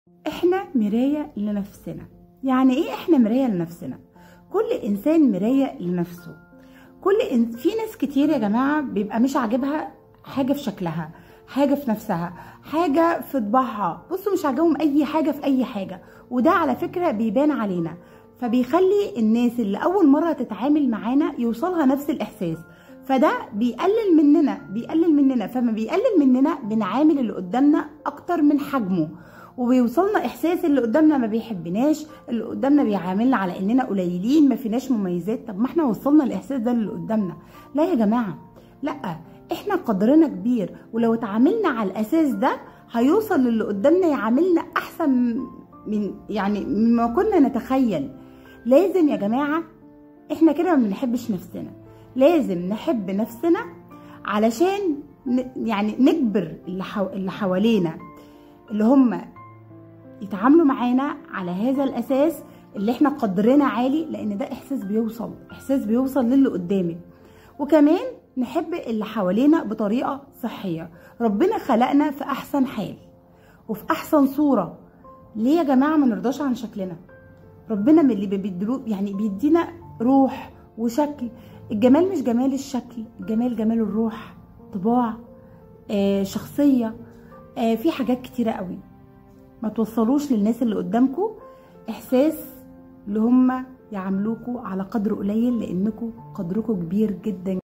احنا مراية لنفسنا يعني ايه احنا مراية لنفسنا كل انسان مراية لنفسه كل إن... في ناس كتير يا جماعة بيبقى مش عاجبها حاجة في شكلها حاجة في نفسها حاجة في طباعها بصوا مش عاجبهم اي حاجة في اي حاجة وده على فكرة بيبان علينا فبيخلي الناس اللي اول مرة تتعامل معانا يوصلها نفس الاحساس فده بيقلل مننا بيقلل مننا فما بيقلل مننا بنعامل اللي قدامنا اكتر من حجمه وبيوصلنا احساس اللي قدامنا ما بيحبناش اللي قدامنا بيعاملنا على اننا قليلين ما فيناش مميزات طب ما احنا وصلنا الاحساس ده اللي قدامنا لا يا جماعه لا احنا قدرنا كبير ولو اتعاملنا على الاساس ده هيوصل للي قدامنا يعاملنا احسن من يعني مما كنا نتخيل لازم يا جماعه احنا كده ما بنحبش نفسنا لازم نحب نفسنا علشان يعني نجبر اللي, حو... اللي حوالينا اللي هم يتعاملوا معانا على هذا الاساس اللي احنا قدرنا عالي لان ده احساس بيوصل احساس بيوصل للي قدامك وكمان نحب اللي حوالينا بطريقه صحيه ربنا خلقنا في احسن حال وفي احسن صوره ليه يا جماعه ما نرضاش عن شكلنا ربنا من اللي بيدلو يعني بيدينا روح وشكل الجمال مش جمال الشكل الجمال جمال الروح طباع آه شخصيه آه في حاجات كتيره قوي ما توصلوش للناس اللي قدامكم احساس اللي هم يعاملوكوا على قدر قليل لانكم قدركم كبير جدا